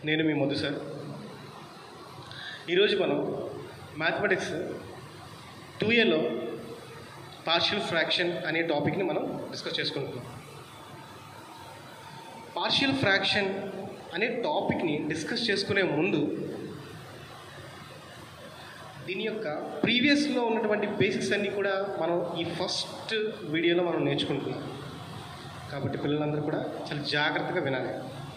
నేను మీ మధు సార్ ఈరోజు మనం మ్యాథమెటిక్స్ టూ ఏలో పార్షియల్ ఫ్రాక్షన్ అనే టాపిక్ని మనం డిస్కస్ చేసుకుంటున్నాం పార్షియల్ ఫ్రాక్షన్ అనే టాపిక్ని డిస్కస్ చేసుకునే ముందు దీని యొక్క ప్రీవియస్లో ఉన్నటువంటి బేసిక్స్ అన్నీ కూడా మనం ఈ ఫస్ట్ వీడియోలో మనం నేర్చుకుంటున్నాం కాబట్టి పిల్లలందరూ కూడా చాలా జాగ్రత్తగా వినాలి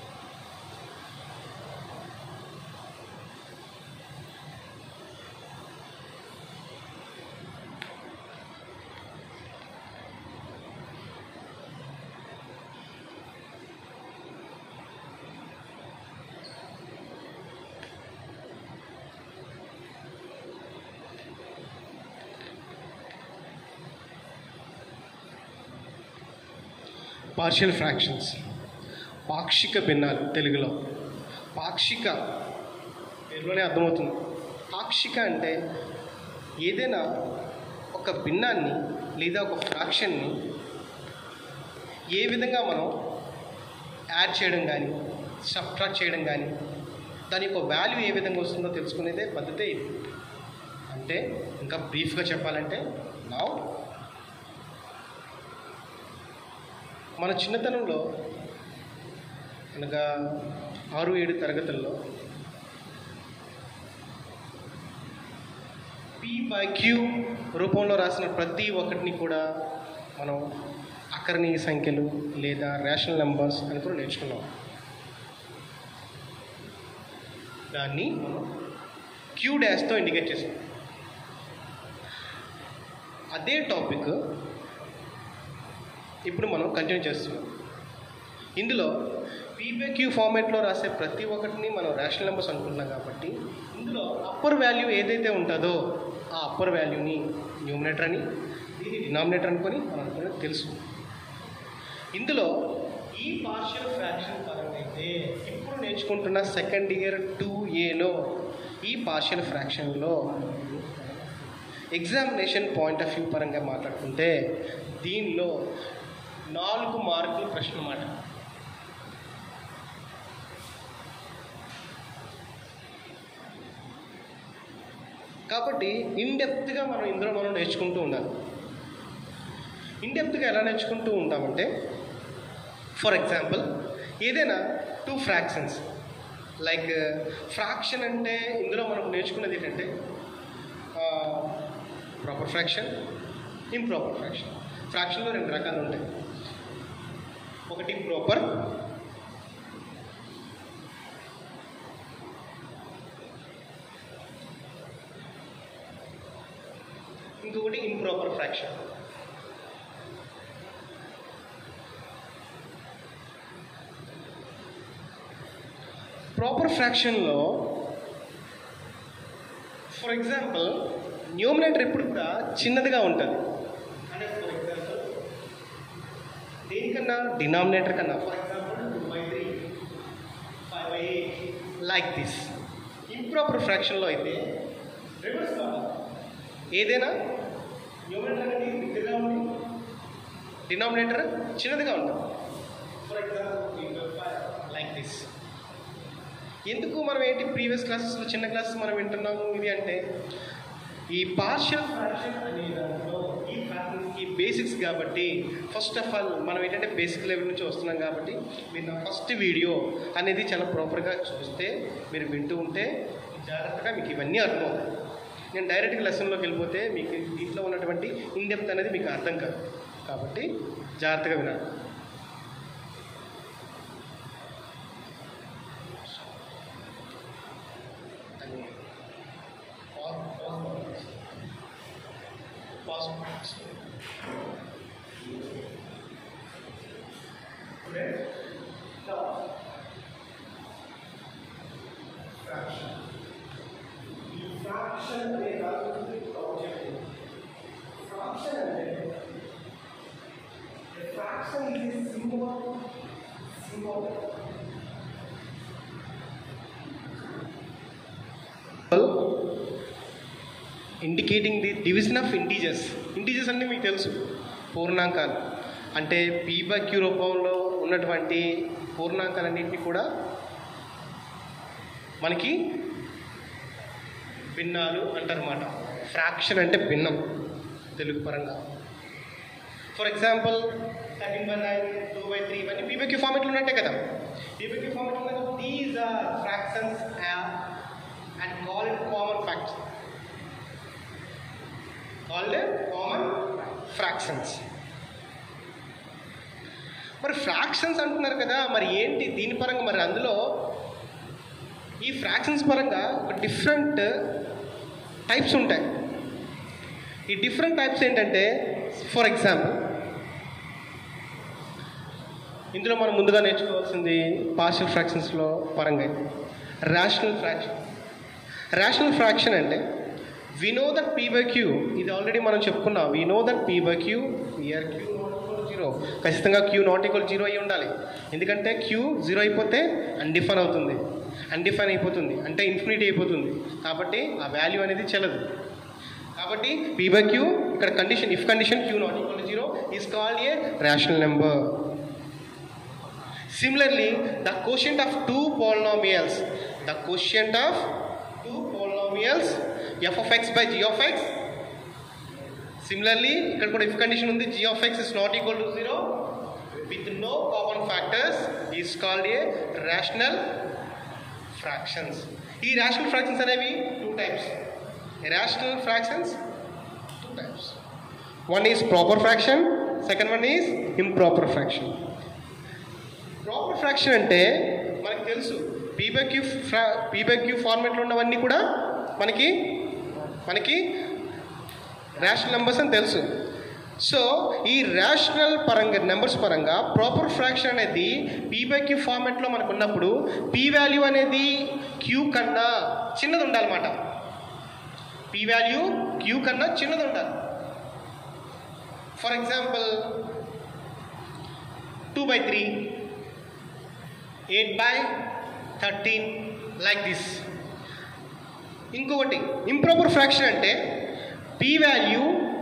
పార్షియల్ ఫ్రాక్షన్స్ పాక్షిక భిన్నాలు తెలుగులో పాక్షిక పేరులోనే అర్థమవుతుంది పాక్షిక అంటే ఏదైనా ఒక భిన్నాన్ని లేదా ఒక ఫ్రాక్షన్ని ఏ విధంగా మనం యాడ్ చేయడం కానీ సబ్ట్రాక్ట్ చేయడం కానీ దాని యొక్క వాల్యూ ఏ విధంగా వస్తుందో తెలుసుకునేదే పద్ధతే ఇది అంటే ఇంకా బ్రీఫ్గా చెప్పాలంటే నా మన చిన్నతనంలో అనగా ఆరు ఏడు తరగతుల్లో పి బై క్యూ రూపంలో రాసిన ప్రతి ఒక్కటిని కూడా మనం అకరణీయ సంఖ్యలు లేదా రేషనల్ నెంబర్స్ అని కూడా నేర్చుకున్నాం దాన్ని మనం క్యూ డాష్తో ఇండికేట్ చేసాం అదే టాపిక్ ఇప్పుడు మనం కంటిన్యూ చేస్తున్నాం ఇందులో పీబీక్యూ ఫార్మేట్లో రాసే ప్రతి ఒక్కటిని మనం రేషనల్ నెంబర్స్ అనుకుంటున్నాం కాబట్టి ఇందులో అప్పర్ వాల్యూ ఏదైతే ఉంటుందో ఆ అప్పర్ వాల్యూని న్యూమినేటర్ అని దీన్ని డినామినేటర్ అనుకొని మనం అనుకునేది తెలుసు ఇందులో ఈ పార్షియల్ ఫ్రాక్షన్ పరంగా అయితే ఇప్పుడు నేర్చుకుంటున్న సెకండ్ ఇయర్ టూ ఏలో ఈ పార్షియల్ ఫ్రాక్షన్లో ఎగ్జామినేషన్ పాయింట్ ఆఫ్ వ్యూ పరంగా మాట్లాడుకుంటే దీనిలో నాలుగు మార్కులు ప్రశ్న మాట కాబట్టి ఇన్డెప్త్గా మనం ఇందులో మనం నేర్చుకుంటూ ఉండాలి ఇన్డెప్త్గా ఎలా నేర్చుకుంటూ ఉంటామంటే ఫర్ ఎగ్జాంపుల్ ఏదైనా టూ ఫ్రాక్షన్స్ లైక్ ఫ్రాక్షన్ అంటే ఇందులో మనం నేర్చుకున్నది ఏంటంటే ప్రాపర్ ఫ్రాక్షన్ ఇంప్రాపర్ ఫ్రాక్షన్ ఫ్రాక్షన్లో రెండు రకాలు ఉంటాయి ఒకటి ప్రాపర్ ఇంకొకటి ఇంప్రాపర్ ఫ్రాక్షన్ ప్రాపర్ ఫ్రాక్షన్లో ఫర్ ఎగ్జాంపుల్ న్యూమినేటర్ ఎప్పుడు కూడా చిన్నదిగా ఉంటుంది అంటే ఫర్ ఎగ్జాంపుల్ దేనికన్నా డినామినేటర్ కన్నా for example two by three five by eight like this improper ఫ్రాక్షన్లో అయితే రివర్స్ కావాలి ఏదైనా న్యూమినేటర్ అనేది బిగ్గరగా ఉంది డినామినేటర్ చిన్నదిగా ఉంటుంది ఫర్ ఎగ్జాంపుల్ లైక్ దిస్ ఎందుకు మనం ఏంటి ప్రీవియస్ క్లాసెస్లో చిన్న క్లాసెస్ మనం వింటున్నాము ఇది అంటే ఈ పార్షియల్ ఫ్రాక్షన్ అనే దాంట్లో ఈ ఫ్రాక్షన్స్కి బేసిక్స్ కాబట్టి ఫస్ట్ ఆఫ్ ఆల్ మనం ఏంటంటే బేసిక్ లెవెల్ నుంచి వస్తున్నాం కాబట్టి మీరు నా ఫస్ట్ వీడియో అనేది చాలా ప్రాపర్గా చూస్తే మీరు వింటూ ఉంటే జాగ్రత్తగా మీకు ఇవన్నీ అర్థం అవుతాయి నేను డైరెక్ట్గా లెసన్లోకి వెళ్ళిపోతే మీకు దీంట్లో ఉన్నటువంటి ఇన్డెప్త్ అనేది మీకు అర్థం కాదు కాబట్టి జాగ్రత్తగా వినాలి ఫ్రాక్షన్ అనే దాని ఆబ్జెక్ట్ ఫ్రాక్షన్ అంటే ఫ్రాక్షన్ ఇది symbol symbol indicating the division of integers integers అంటే మీకు తెలుసు పూర్ణాంకాలు అంటే పీ బై క్యూ రూపంలో ఉన్నటువంటి పూర్ణాంకాలన్నింటినీ కూడా మనకి భిన్నాలు అంటారన్నమాట ఫ్రాక్షన్ అంటే భిన్నం తెలుగు పరంగా for example thirteen by nine two by three ఇవన్నీ పీబీక్యూ ఫార్మెట్లో ఉన్నట్టే కదా పీబీక్యూ ఫార్మెట్ ఉన్నది these are fractions and called common facts called common fractions మరి ఫ్రాక్షన్స్ అంటున్నారు కదా మరి ఏంటి దీని పరంగా మరి అందులో ఈ ఫ్రాక్షన్స్ పరంగా ఒక డిఫరెంట్ టైప్స్ ఉంటాయి ఈ డిఫరెంట్ టైప్స్ ఏంటంటే ఫర్ ఎగ్జాంపుల్ ఇందులో మనం ముందుగా నేర్చుకోవాల్సింది పార్షియల్ ఫ్రాక్షన్స్లో పరంగా రేషనల్ ఫ్రాక్షన్ రేషనల్ ఫ్రాక్షన్ అంటే we know that p by q ఇది ఆల్రెడీ మనం చెప్పుకున్నాం we know that p by q where q zero ఖచ్చితంగా క్యూ నాట్ ఈక్వల్ జీరో అయి ఉండాలి ఎందుకంటే క్యూ జీరో అయిపోతే అన్డిఫైన్ అవుతుంది అన్డిఫైన్ అయిపోతుంది అంటే ఇన్ఫినిటీ అయిపోతుంది కాబట్టి ఆ వాల్యూ అనేది చెల్లదు కాబట్టి పీ బై క్యూ ఇక్కడ condition if condition q not equal zero is called a rational number Similarly, the quotient of two polynomials, the quotient of two polynomials, f of x by g of x. Similarly, ఇక్కడ కూడా if condition ఉంది g of x is not equal to 0 with no common factors is called a rational fractions. ఈ rational fractions అనేవి two types. Rational fractions, two types. One is proper fraction, second one is improper fraction. Proper fraction అంటే మనకు తెలుసు p by q ఫ్రా p by q ఫార్మేట్లో ఉన్నవన్నీ కూడా మనకి మనకి rational numbers అని తెలుసు సో ఈ రేషనల్ పరంగా నెంబర్స్ పరంగా ప్రాపర్ ఫ్రాక్షన్ అనేది పీబైక్యూ ఫార్మేట్లో మనకు ఉన్నప్పుడు పీ వాల్యూ అనేది క్యూ కన్నా చిన్నది ఉండాలన్నమాట పీ వాల్యూ క్యూ కన్నా చిన్నది ఉండాలి for example two by three 8 by 13 like this ఇంకొకటి ఇంప్రాపర్ ఫ్రాక్షన్ అంటే పీ వాల్యూ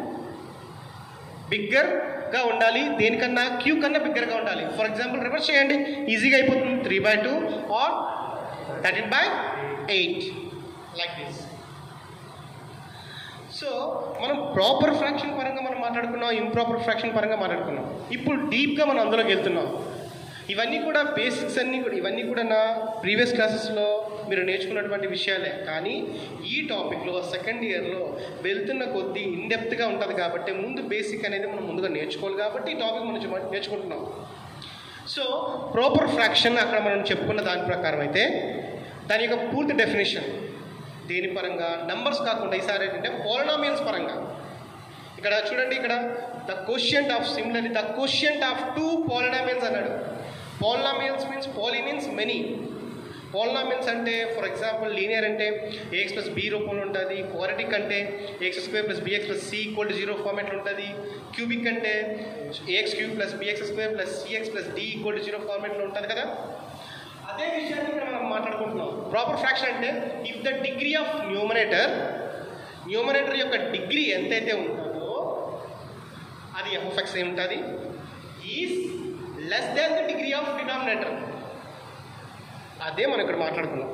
బిగ్గర్గా ఉండాలి దేనికన్నా క్యూ కన్నా బిగ్గర్గా ఉండాలి ఫర్ ఎగ్జాంపుల్ రివర్స్ చేయండి ఈజీగా అయిపోతుంది three by two or thirteen by eight like this so మనం ప్రాపర్ ఫ్రాక్షన్ పరంగా మనం మాట్లాడుకున్నాం ఇంప్రాపర్ ఫ్రాక్షన్ పరంగా మాట్లాడుకున్నాం ఇప్పుడు డీప్గా మనం అందులోకి వెళ్తున్నాం ఇవన్నీ కూడా బేసిక్స్ అన్నీ కూడా ఇవన్నీ కూడా నా ప్రీవియస్ క్లాసెస్లో మీరు నేర్చుకున్నటువంటి విషయాలే కానీ ఈ టాపిక్లో సెకండ్ ఇయర్లో వెళ్తున్న కొద్దీ ఇన్డెప్త్గా ఉంటుంది కాబట్టి ముందు బేసిక్ అనేది మనం ముందుగా నేర్చుకోవాలి కాబట్టి ఈ టాపిక్ మనం చే- నేర్చుకుంటున్నాం సో ప్రాపర్ ఫ్రాక్షన్ అక్కడ మనం చెప్పుకున్న దాని ప్రకారం అయితే దాని యొక్క పూర్తి డెఫినేషన్ దేని పరంగా నంబర్స్ కాకుండా ఈసారి ఏంటంటే పోలనామియల్స్ పరంగా ఇక్కడ చూడండి ఇక్కడ the quotient of similarly the quotient of two polynomials అన్నాడు polynomials means poly means many polynomials అంటే ఫర్ ఎగ్జాంపుల్ లీనియర్ అంటే ఏఎక్స్ ప్లస్ బి రూపంలో ఉంటుంది క్వారిటిక్ అంటే a x square plus b x plus c equal to zero ఫార్మేట్లో ఉంటుంది cubic అంటే a x cube plus b x square plus c x plus d equal to zero ఫార్మేట్లో ఉంటుంది కదా అదే విషయాన్ని ఇక్కడ మనం మాట్లాడుకుంటున్నాం ప్రాపర్ ఫ్రాక్షన్ అంటే if the degree of numerator numerator యొక్క డిగ్రీ ఎంతైతే ఉంటుందో అది ఎఫ్ఎక్స్ ఏముంటుంది is less than the degree of denominator అదే మనం ఇక్కడ మాట్లాడుకున్నాం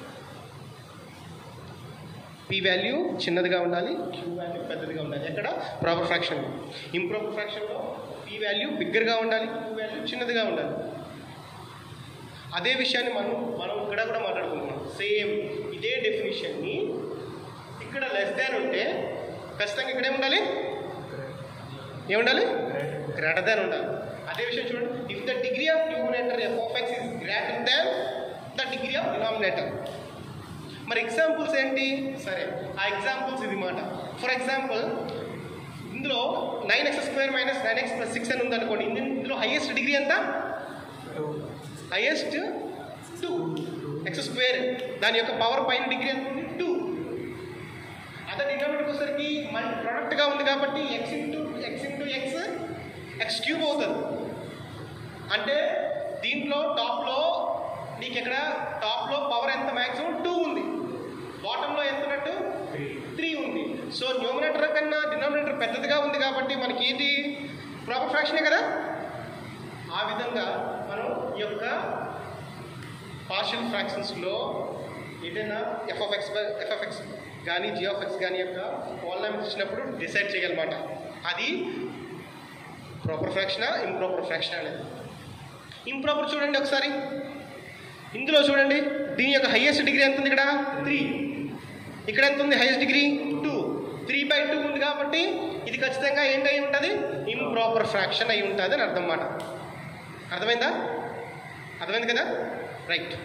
పీ వాల్యూ చిన్నదిగా ఉండాలి క్యూ వాల్యూ పెద్దదిగా ఉండాలి ఎక్కడ ప్రాపర్ ఫ్రాక్షన్ ఇంప్రాపర్ ఫ్రాక్షన్లో పీ వాల్యూ బిగ్గర్గా ఉండాలి క్యూ వాల్యూ చిన్నదిగా ఉండాలి అదే విషయాన్ని మనం మనం ఇక్కడ కూడా మాట్లాడుకుంటున్నాం సేమ్ ఇదే డెఫినేషన్ని ఇక్కడ లెస్ దాన్ ఉంటే ఖచ్చితంగా ఇక్కడ ఏముండాలి ఏముండాలి గ్రేటర్ దాన్ ఉండాలి అదే విషయం చూడండి if the degree of numerator f of x is greater than the degree of denominator మరి ఎగ్జాంపుల్స్ ఏంటి సరే ఆ ఎగ్జాంపుల్స్ ఇది మాట ఫర్ ఎగ్జాంపుల్ ఇందులో nine x square minus nine x plus six అని ఉందనుకోండి ఇందు- ఇందులో హైయెస్ట్ డిగ్రీ ఎంత హైయెస్ట్ టూ ఎక్స్ స్క్వేర్ దాని యొక్క పవర్ పైన డిగ్రీ ఎంత ఉంది టూ అదే డినామినేటర్కి వచ్చేసరికి మన ప్రొడక్ట్గా ఉంది కాబట్టి x into x into x x cube అవుతుంది అంటే దీంట్లో టాప్లో నీకు ఇక్కడ టాప్లో పవర్ ఎంత మ్యాక్సిమం టూ ఉంది బాటంలో ఎంత ఉన్నట్టు త్రీ ఉంది సో న్యూమినేటర్ కన్నా డినామినేటర్ పెద్దదిగా ఉంది కాబట్టి మనకి ఏంటి ప్రాపర్ ఫ్రాక్షనే కదా ఆ విధంగా మనం ఈ యొక్క పార్షియల్ ఫ్రాక్షన్స్లో ఏదైనా f of x f of x కానీ జీ ఆఫ్ ఎక్స్ కానీ యొక్క పాలినామిల్స్ ఇచ్చినప్పుడు డిసైడ్ చేయాలన్నమాట అది ప్రాపర్ ఫ్రాక్షనా ఇంప్రాపర్ ఫ్రాక్షన్ అనేది ఇంప్రాపర్ చూడండి ఒకసారి ఇందులో చూడండి దీని యొక్క హైయెస్ట్ డిగ్రీ ఎంత ఉంది ఇక్కడ త్రీ ఇక్కడ ఎంత ఉంది highest degree two three by two ఉంది కాబట్టి ఇది ఖచ్చితంగా ఏంటి అయి ఉంటుంది ఇంప్రాపర్ ఫ్రాక్షన్ అయి ఉంటుంది అని అర్థం మాట అర్థమైందా అర్థమైంది కదా రైట్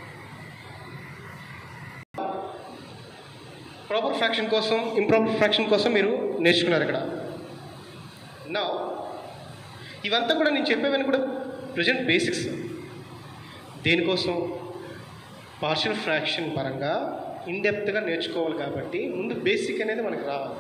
ప్రాపర్ ఫ్రాక్షన్ కోసం ఇంప్రాపర్ ఫ్రాక్షన్ కోసం మీరు నేర్చుకున్నారు ఇక్కడ నా ఇవంతా కూడా నేను చెప్పేవన్నీ కూడా ప్రజెంట్ బేసిక్స్ దేనికోసం పార్షియల్ ఫ్రాక్షన్ పరంగా ఇన్డెప్త్గా నేర్చుకోవాలి కాబట్టి ముందు బేసిక్ అనేది మనకు రావాలి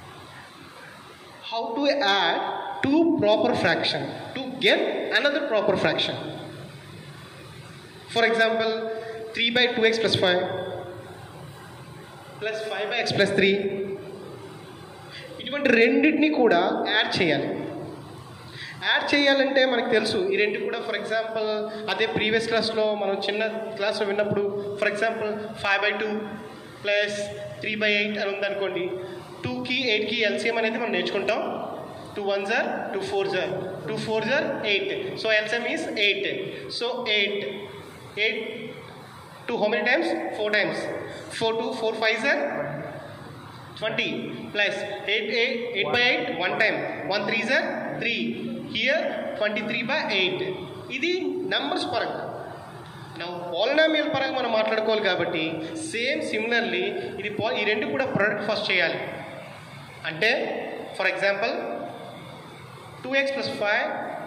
how to add two proper fraction to get another proper fraction for example three by two x plus five plus five by x plus three ఇటువంటి రెండింటిని కూడా యాడ్ చేయాలి యాడ్ చేయాలంటే మనకు తెలుసు ఈ రెండు కూడా ఫర్ ఎగ్జాంపుల్ అదే ప్రీవియస్ క్లాస్లో మనం చిన్న క్లాస్లో విన్నప్పుడు for example five by two plus three by eight అని ఉందనుకోండి టూకి ఎయిట్కి ఎల్సిఎం అనేది మనం నేర్చుకుంటాం టూ వన్ జార్ టూ ఫోర్ జార్ టూ ఫోర్ జార్ eight so LCM is eight so eight eight two how many times four times four two four five జార్ twenty plus eight eight eight by eight one time one three జార్ three here twenty three by eight ఇది numbers పరంగా నా polynomial పరంగా మనం మాట్లాడుకోవాలి కాబట్టి same similarly ఇది పా ఈ రెండు కూడా ప్రొడక్ట్ ఫస్ట్ చేయాలి అంటే for example two x plus five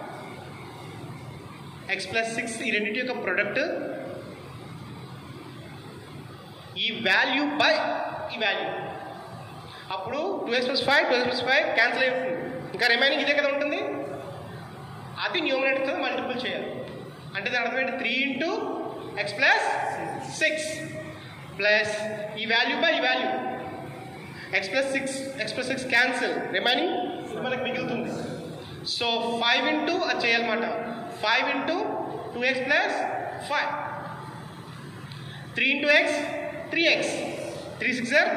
x plus six ఈ రెండింటి యొక్క ప్రొడక్ట్ ఈ వాల్యూ బై ఈ వాల్యూ అప్పుడు two x plus five two x plus five cancel అయి ఉంటుంది ఇంకా రిమైనింగ్ ఇదే కదా ఉంటుంది అది న్యూమినేటర్తో మల్టిపుల్ చేయాలి అంటే దాని అర్థం ఏంటి three into x plus six plus ఈ వాల్యూ బై ఈ value x plus six x plus six cancel remaining మనకు మిగులుతుంది సో ఫైవ్ ఇంటూ అది చేయాలన్నమాట five into two x plus five three into x three x three six sir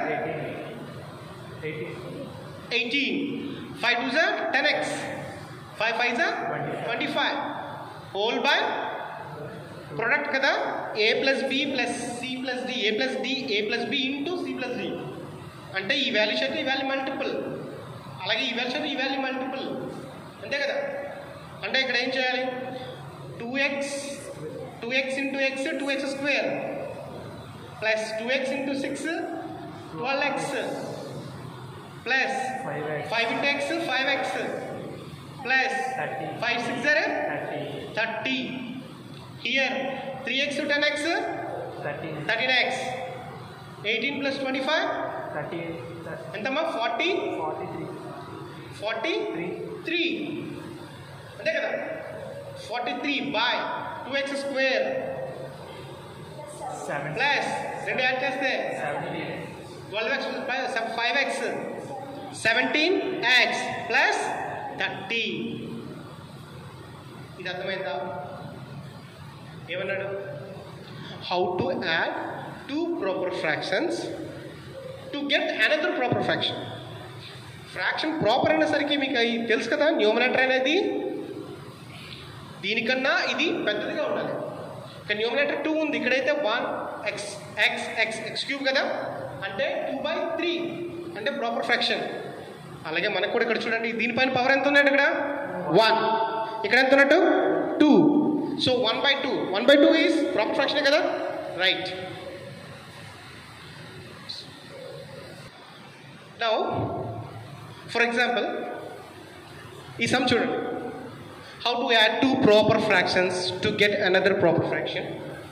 eighteen five two sir ten x five five sir twenty five whole by product కదా a plus b plus c plus d a plus d a plus b into c plus d అంటే ఈ value షర్ట్ ఈ value multiple అలాగే ఈ value షర్ట్ ఈ value multiple అంతే కదా అంటే ఇక్కడ ఏం చేయాలి two x two x into x two x square plus two x into six twelve x plus five into x five x plus five six అరే thirty here three x ten x thirteen x eighteen plus twenty five ఎంతమ్మా forty forty three అంతే కదా forty three by two x square plus రెండు add చేస్తే twelve x five x seventeen x plus thirty ఇది అర్థమైందా ఏమన్నాడు how to add two proper fractions to get another proper fraction fraction proper అయినసరికి మీకు అవి తెలుసు కదా న్యూమినేటర్ అనేది దీనికన్నా ఇది పెద్దదిగా ఉండాలి ఇక్కడ న్యూమినేటర్ టూ ఉంది ఇక్కడైతే one x x x x cube కదా అంటే టూ బై త్రీ అంటే ప్రాపర్ ఫ్రాక్షన్ అలాగే మనకు కూడా ఇక్కడ చూడండి దీనిపైన పవర్ ఎంత ఉన్నట్టు ఇక్కడ వన్ ఇక్కడ ఎంత ఉన్నట్టు two so one by two one by two is proper ఫ్రాక్షనే కదా రైట్ నౌ ఫర్ ఎగ్జాంపుల్ ఈ సమ్ చూడండి how to add two proper fractions to get another proper fraction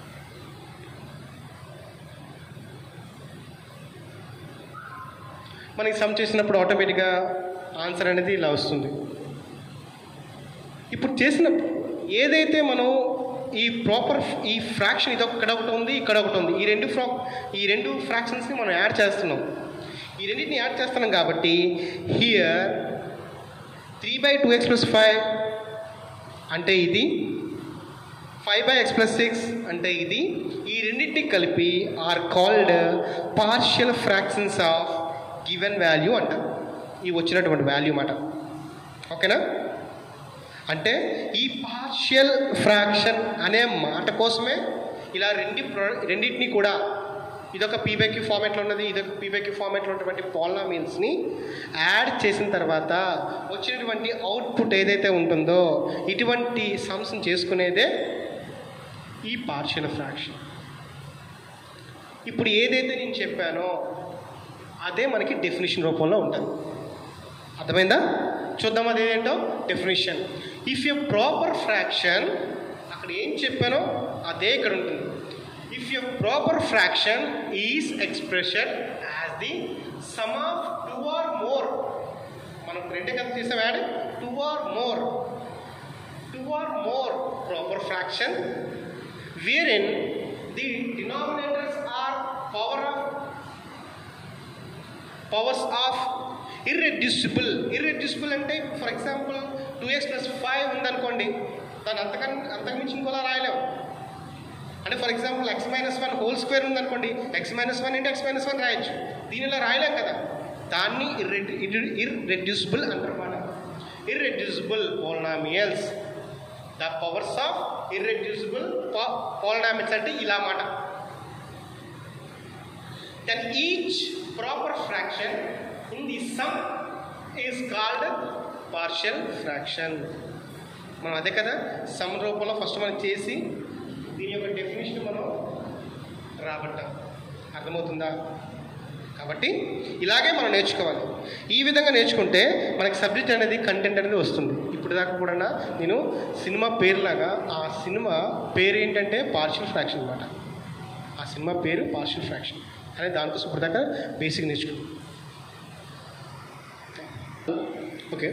మనకి సమ్ చేసినప్పుడు ఆటోమేటిక్గా ఆన్సర్ అనేది ఇలా వస్తుంది ఇప్పుడు చేసినప్పుడు ఏదైతే మనం ఈ ప్రాపర్ ఈ ఫ్రాక్షన్ ఇది ఇక్కడ ఒకటి ఉంది ఇక్కడ ఒకటి ఉంది ఈ రెండు ఫ్రా ఈ రెండు ఫ్రాక్షన్స్ని మనం యాడ్ చేస్తున్నాం ఈ రెండింటిని యాడ్ చేస్తున్నాం కాబట్టి here three by two x plus five అంటే ఇది five by x plus six అంటే ఇది ఈ రెండింటిని కలిపి are called partial fractions of given value అంట ఈ వచ్చినటువంటి వాల్యూ మాట ఓకేనా అంటే ఈ పార్షియల్ ఫ్రాక్షన్ అనే మాట కోసమే ఇలా రెండి ప్రొ- రెండింటిని కూడా ఇదొక పీబైక్యూ ఫార్మేట్లో ఉన్నది ఇదొక పీబైక్యూ ఫార్మేట్లో ఉన్నటువంటి పాలినామిల్స్ని యాడ్ చేసిన తర్వాత వచ్చినటువంటి అవుట్పుట్ ఏదైతే ఉంటుందో ఇటువంటి సమ్స్ని చేసుకునేదే ఈ పార్షియల్ ఫ్రాక్షన్ ఇప్పుడు ఏదైతే నేను చెప్పానో అదే మనకి డెఫినేషన్ రూపంలో ఉంటుంది అర్థమైందా చూద్దాం అది ఏంటో definition if a proper fraction అక్కడ ఏం చెప్పానో అదే ఇక్కడ ఉంటుంది if a proper fraction is expression as the sum of two or more మనం రెండే కదా చేసాం add two or more two or more proper fraction wherein the denominators are power of powers of irreducible irreducible అంటే for example two x plus five ఉందనుకోండి దాన్ని అంతకన్నా అంతకుమించి ఇంకోలా రాయలేము అంటే for example x minus one whole square ఉందనుకోండి x minus one into x minus one రాయొచ్చు దీనిలో రాయలేం కదా దాన్ని ఇర్రెడ్యూసిబుల్ అంటారన్నమాట irreducible polynomials the powers of irreducible polynomials అంటే ఇలా మాట then each proper fraction in the sum is called partial fraction మనం అదే కదా సమ్ రూపంలో ఫస్ట్ మనం చేసి దీని యొక్క డెఫినేషన్ మనం రాబట్టాం అర్థమవుతుందా కాబట్టి ఇలాగే మనం నేర్చుకోవాలి ఈ విధంగా నేర్చుకుంటే మనకి సబ్జెక్ట్ అనేది కంటెంట్ అనేది వస్తుంది ఇప్పుడు దాకా కూడా నేను సినిమా పేరులాగా ఆ సినిమా పేరు ఏంటంటే పార్షియల్ ఫ్రాక్షన్ అనమాట ఆ సినిమా పేరు పార్షియల్ ఫ్రాక్షన్ అనే దానికోసం ఇప్పుడు దాకా బేసిక్ నేర్చుకున్నాం ఓకే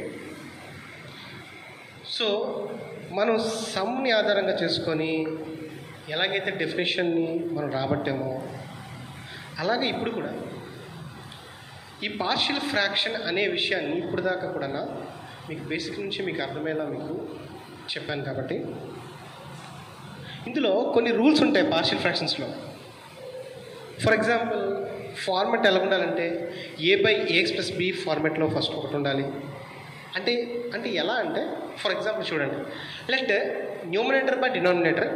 సో మనం సమ్ని ఆధారంగా చేసుకొని ఎలాగైతే డెఫినేషన్ని మనం రాబట్టామో అలాగే ఇప్పుడు కూడా ఈ పార్షియల్ ఫ్రాక్షన్ అనే విషయాన్ని ఇప్పుడు దాకా కూడా మీకు బేసిక్ నుంచి మీకు అర్థమయ్యేలా మీకు చెప్పాను కాబట్టి ఇందులో కొన్ని రూల్స్ ఉంటాయి పార్షియల్ ఫ్రాక్షన్స్లో ఫర్ ఎగ్జాంపుల్ ఫార్మెట్ ఎలా ఉండాలంటే a by a x plus b ఫార్మెట్లో ఫస్ట్ ఒకటి ఉండాలి అంటే అంటే ఎలా అంటే ఫర్ ఎగ్జాంపుల్ చూడండి let numerator by denominator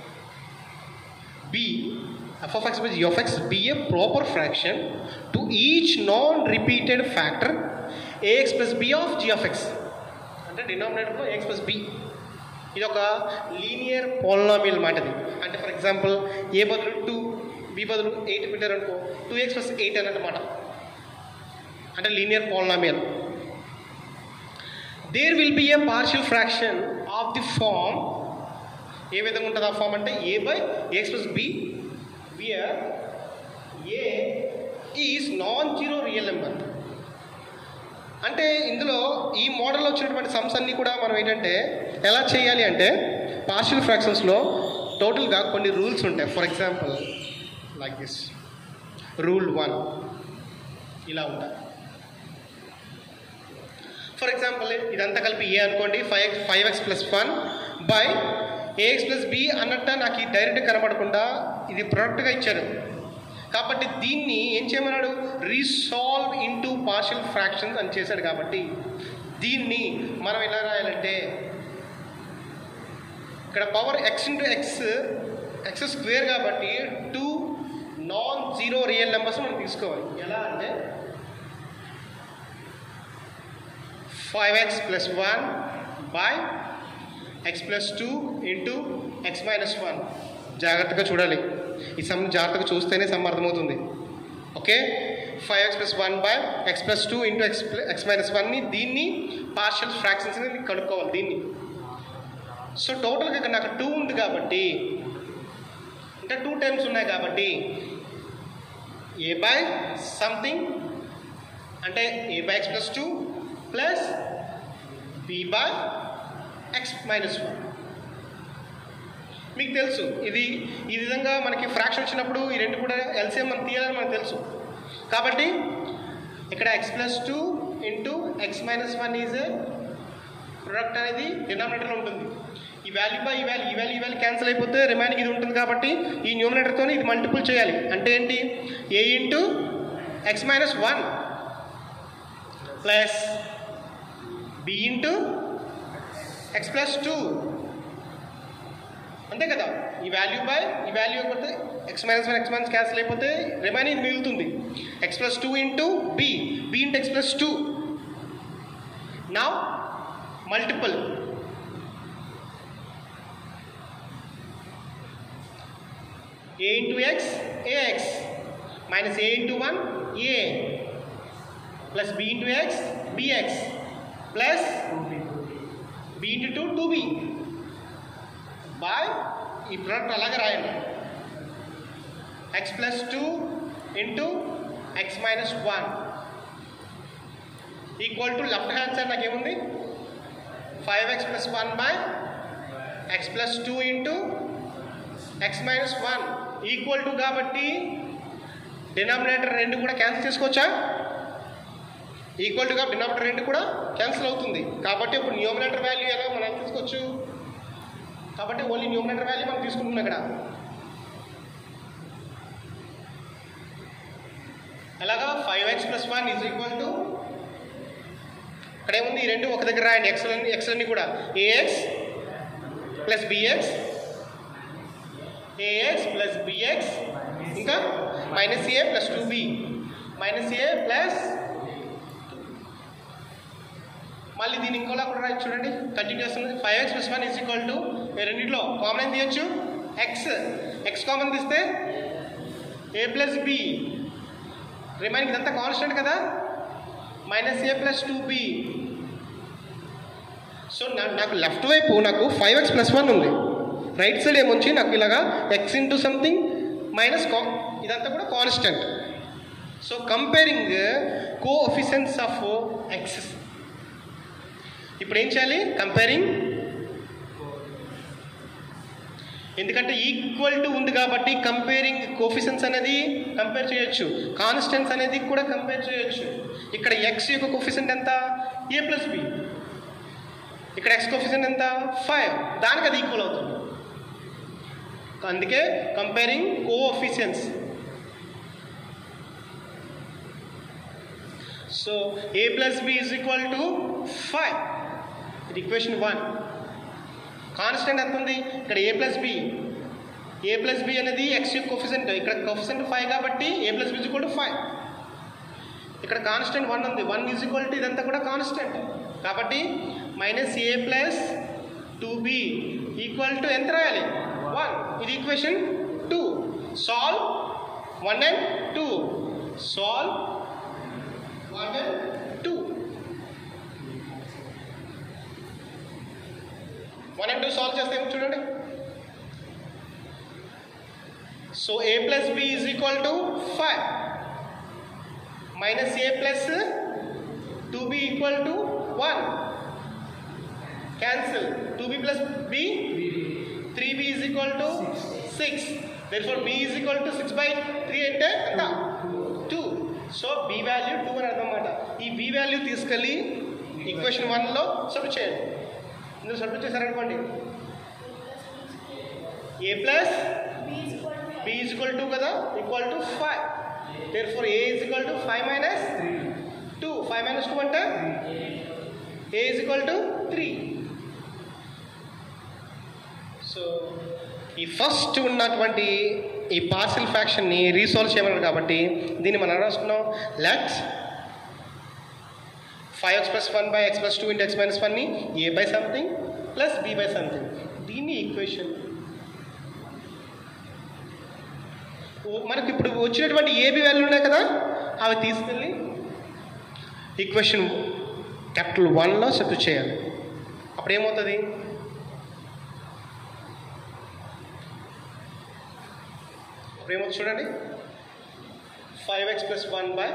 b f of x by g of x b a proper fraction to each non repeated factor a x plus b of g of x అంటే డినామినేటర్లో ఏఎక్స్ ప్లస్ బి ఇది ఒక linear polynomial మాటది అంటే for example ఏ బదులు two B బదులు eight పెట్టారు అనుకో two x plus eight అన్నమాట అంటే linear polynomial there will be a partial fraction of the form ఏ విధంగా ఉంటుంది ఆ ఫామ్ అంటే a by x plus b where a is non zero real number అంటే ఇందులో ఈ మోడల్లో వచ్చినటువంటి సమ్స్ అన్నీ కూడా మనం ఏంటంటే ఎలా చేయాలి అంటే పార్షియల్ ఫ్రాక్షన్స్లో టోటల్గా కొన్ని రూల్స్ ఉంటాయి for example like this rule one ఇలా ఉంటాయి ఫర్ ఎగ్జాంపుల్ ఇదంతా కలిపి ఏ అనుకోండి five x five x plus one by a x plus b అన్నట్ట నాకు ఈ డైరెక్ట్ కనబడకుండా ఇది ప్రొడక్ట్గా ఇచ్చాడు కాబట్టి దీన్ని ఏం చేయమన్నాడు రీసాల్వ్ ఇంటూ పార్షియల్ ఫ్రాక్షన్స్ అని చేశాడు కాబట్టి దీన్ని మనం ఎలా రాయాలంటే ఇక్కడ power x into x x square కాబట్టి two non zero real numbers మనం తీసుకోవాలి ఎలా అంటే five x plus one by x plus two into x minus one జాగ్రత్తగా చూడాలి ఈ సమ్ జాగ్రత్తగా చూస్తేనే సమ్ అర్థమవుతుంది okay five x plus one by x plus two into x x minus వన్ని దీన్ని పార్షియల్ ఫ్రాక్షన్స్ని కనుక్కోవాలి దీన్ని సో టోటల్గా ఇక్కడ నాకు టూ ఉంది కాబట్టి ఇంకా టూ టైమ్స్ ఉన్నాయి కాబట్టి ఏ బై సంథింగ్ అంటే a by x plus two plus b by X minus one మీకు తెలుసు ఇది ఈ విధంగా మనకి ఫ్రాక్షన్ వచ్చినప్పుడు ఈ రెండు కూడా ఎల్సిఎం మనం తీయాలని మనకు తెలుసు కాబట్టి ఇక్కడ x plus two into x minus one is product అనేది డినామినేటర్లో ఉంటుంది వాల్యూ బై ఈ వాల్యూ ఈ వాల్యూ ఈ వాల్యూ క్యాన్సిల్ అయిపోతే రిమైనింగ్ ఇది ఉంటుంది కాబట్టి ఈ న్యూమినేటర్తో ఇది మల్టిపుల్ చేయాలి అంటే ఏంటి a into x minus one plus b into x plus two అంతే కదా ఈ వాల్యూ బై ఈ వాల్యూ అయిపోతే x minus one x minus cancel అయిపోతే రిమైనింగ్ మిగులుతుంది x plus two into b b into x plus two నా multiple a into x ax minus a into 1 a plus b into x bx plus b into 2 2b by ఈ product అలాగే రాయండి x plus two into x minus one equal to left hand side నాకేముంది five x plus one by x plus two into x minus one equal to కాబట్టి denominator రెండు కూడా cancel చేసుకోవచ్చా equal to కాబట్టి denominator రెండు కూడా cancel అవుతుంది కాబట్టి ఇప్పుడు న్యూమినేటర్ వాల్యూ ఎలా మనం తీసుకోవచ్చు కాబట్టి ఓన్లీ న్యూమినేటర్ వాల్యూ మనం తీసుకుంటున్నాం ఇక్కడ ఎలాగా five x plus one is equal to ఇక్కడ ఏముంది ఈ రెండు ఒక దగ్గర రాయండి ఎక్స్ ఎక్స్ అన్ని కూడా a x plus b x a x plus b x ఇంకా minus a plus two b minus a plus మళ్ళీ దీని ఇంకోలా కూడా రాయొచ్చు చూడండి కంటిన్యూ చేస్తుంది five x plus one is equal to రెండింటిలో కామన్ ఏం తీయచ్చు ఎక్స్ ఎక్స్ కామన్ తీస్తే ఏ ప్లస్ బి రిమైనింగ్ ఇదంతా కాన్స్టెంట్ కదా minus a plus two b so నాకు లెఫ్ట్ వైపు నాకు ఫైవ్ ఎక్స్ ప్లస్ వన్ ఉంది రైట్ సైడ్ ఏమొచ్చి నాకు ఇలాగా ఎక్స్ ఇంటూ సంథింగ్ మైనస్ కా ఇదంతా కూడా constant so comparing coefficients of x ఇప్పుడు ఏం చేయాలి కంపేరింగ్ ఎందుకంటే ఈక్వల్ టు ఉంది కాబట్టి కంపేరింగ్ కోఫిషన్స్ అనేది కంపేర్ చేయొచ్చు కాన్స్టెన్స్ అనేది కూడా కంపేర్ చేయొచ్చు ఇక్కడ ఎక్స్ యొక్క కోఫిషెంట్ ఎంత ఏ ప్లస్ బి ఇక్కడ ఎక్స్ కోఫిషెంట్ ఎంత ఫైవ్ దానికి అది ఈక్వల్ అవుతుంది అందుకే comparing coefficients so a plus b is equal to five ఇది ఈక్వేషన్ వన్ కాన్స్టెంట్ ఎంత ఉంది ఇక్కడ a plus B A plus b అనేది ఎక్స్ యొక్క కొఫిసెంట్ ఇక్కడ కొఫిసెంట్ ఫైవ్ కాబట్టి a plus b is equal to five ఇక్కడ కాన్స్టెంట్ వన్ ఉంది వన్ ఈజ్ ఈక్వల్ టు ఇదంతా కూడా కాన్స్టెంట్ కాబట్టి minus a plus two b equal to ఎంత రాయాలి వన్ ఇది equation two solve one and two solve one and two one and two solve చేస్తే ఏమో చూడండి so a plus b is equal to five minus a plus two b equal to one cancel two b plus b three b is equal to six there four b is equal to six by three అంటే ఎంత two so b value two అని అర్థం అన్నమాట ఈ b value తీసుకెళ్ళి equation వన్లో submit చేయండి ఇందులో సబ్మిట్ చేశారనుకోండి a plus b is equal to కదా equal to five there four a is equal to five minus two five minus two అంటే a is equal to three so ఈ first ఉన్నటువంటి ఈ parcel ఫ్యాక్షన్ని resolve చేయమన్నారు కాబట్టి దీన్ని మనం రాసుకున్నాం let five x plus one by x plus two into x minus వన్ని a by something plus b by something దీన్ని ఈక్వేషన్ మనకి ఇప్పుడు వచ్చినటువంటి ఏబి వాల్యూ ఉన్నాయి కదా అవి తీసుకెళ్ళి ఈక్వేషన్ క్యాపిటల్ వన్లో సెట్ చేయాలి అప్పుడు ఏమవుతుంది అప్పుడు ఏమవుతుంది చూడండి five x plus one by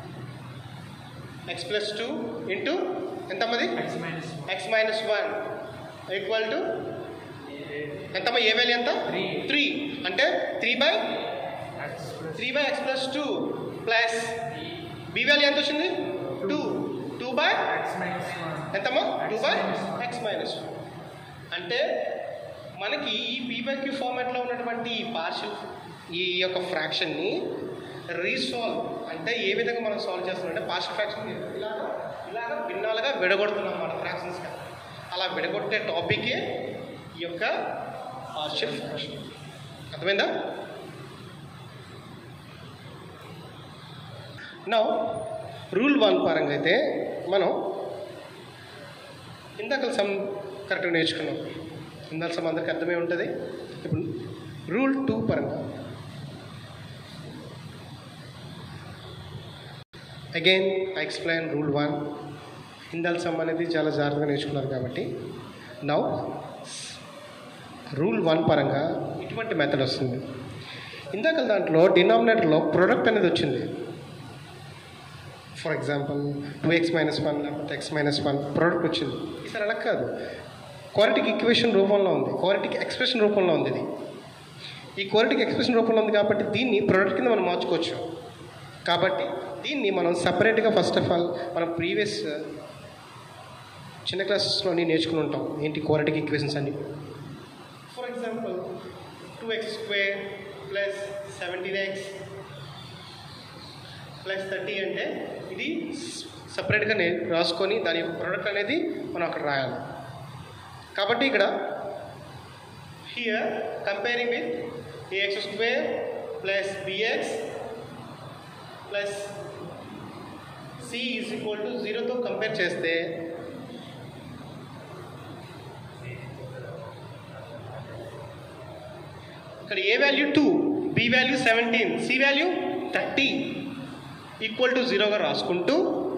x plus two into ఎంతమ్మది x minus x minus one equal to ఎంతమ్మా ఏ వాల్యూ ఎంత త్రీ త్రీ అంటే three by x plus three by x plus two plus B value ఎంత వచ్చింది two two by X minus one ఎంతమ్మా two by X minus one. X minus అంటే మనకి ఈ p by q ఫార్మాట్లో ఉన్నటువంటి ఈ పార్షల్ ఈ యొక్క ఫ్రాక్షన్ని రీసాల్వ్ అంటే ఏ విధంగా మనం సాల్వ్ చేస్తున్నాం అంటే పార్షల్ ఫ్రాక్షన్ ఇలాగా ఇలాగ భిన్నాలుగా విడగొడుతున్నాం మన ఫ్రాక్షన్స్గా అలా విడగొట్టే టాపికే ఈ యొక్క పార్షల్ ఫ్రాక్షన్ అర్థమైందా నౌ రూల్ వన్ పరంగా అయితే మనం ఇందాక సమ్ కరెక్ట్గా నేర్చుకున్నాం ఇందాక సమ్ అందరికి అర్థమై ఉంటుంది ఇప్పుడు రూల్ టూ పరంగా again I explain rule one ఇందాల సమ్ అనేది చాలా జాగ్రత్తగా నేర్చుకున్నారు కాబట్టి నౌ రూల్ వన్ పరంగా ఇటువంటి మెథడ్ వస్తుంది ఇందాక దాంట్లో డినామినేటర్లో ప్రొడక్ట్ అనేది వచ్చింది for example two x minus one లేకపోతే ఎక్స్ మైనస్ వన్ ప్రోడక్ట్ వచ్చింది ఈసారి అలా కాదు క్వాలిటీకి ఈక్వేషన్ రూపంలో ఉంది క్వాలిటీకి ఎక్స్ప్రెషన్ రూపంలో ఉంది ఇది ఈ క్వాలిటీకి ఎక్స్ప్రెషన్ రూపంలో ఉంది కాబట్టి దీన్ని ప్రోడక్ట్ కింద మనం మార్చుకోవచ్చు కాబట్టి దీన్ని మనం సపరేట్గా ఫస్ట్ ఆఫ్ ఆల్ మనం ప్రీవియస్ చిన్న క్లాసెస్లోని నేర్చుకుని ఉంటాం ఏంటి క్వాలిటీకి ఈక్వేషన్స్ అని for example two x square plus seventeen x plus thirty అంటే ఇది సపరేట్గా నే రాసుకొని దాని యొక్క ప్రోడక్ట్ అనేది మనం అక్కడ రాయాలి కాబట్టి ఇక్కడ here comparing with a x square plus b x plus c is equal to జీరోతో కంపేర్ చేస్తే ఇక్కడ a value two b value seventeen c value thirty equal to జీరోగా రాసుకుంటూ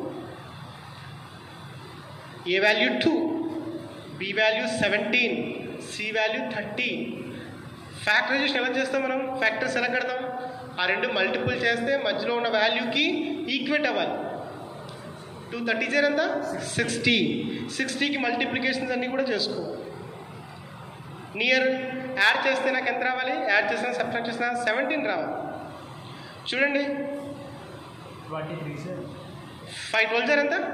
a value two b value seventeen c value thirty factorization ఎలా చేస్తాం మనం factors ఎలా కడతాం ఆ రెండు మల్టిపుల్ చేస్తే మధ్యలో ఉన్న వాల్యూకి ఈక్వేట్ అవ్వాలి టూ థర్టీ జీరో ఎంత సిక్స్టీ సిక్స్టీకి మల్టిప్లికేషన్స్ అన్నీ కూడా చేసుకోవాలి నియర్ యాడ్ చేస్తే నాకు ఎంత రావాలి యాడ్ చేసిన సబ్ట్రాక్ట్ చేసిన సెవెంటీన్ రావాలి చూడండి ట్వంటీ త్రీ సార్ ఫైవ్ ట్వెల్వ్ సార్ ఎంత